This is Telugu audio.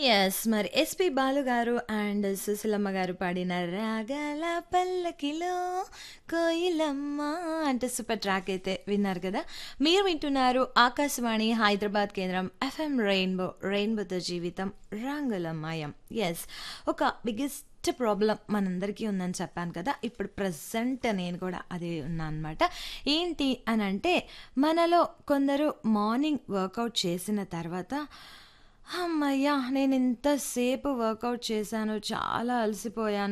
యెస్. మరి 'ఎస్‌పి బాలు' గారు అండ్ 'సుశీలమ్మ' గారు పాడిన 'రాగాల పల్లకిలో కోయిలమ్మ' అంటే సూపర్ ట్రాక్ అయితే విన్నారు కదా! మీరు వింటున్నారు ఆకాశవాణి హైదరాబాద్ కేంద్రం ఎఫ్ఎం రెయిన్బో. రెయిన్బోతో జీవితం రంగులమయం. యెస్. ఒక బిగ్గెస్ట్ ప్రాబ్లమ్ మనందరికీ ఉందని చెప్పాను కదా! ఇప్పుడు ప్రెజెంట్ నేను కూడా అదే ఉన్నా అనమాట. ఏంటి అనంటే మనలో కొందరు మార్నింగ్ వర్కౌట్ చేసిన తర్వాత హమ్మయ్య! నేనింత సేపు వర్కౌట్ చేశాను. చాలా అలసిపోయాను.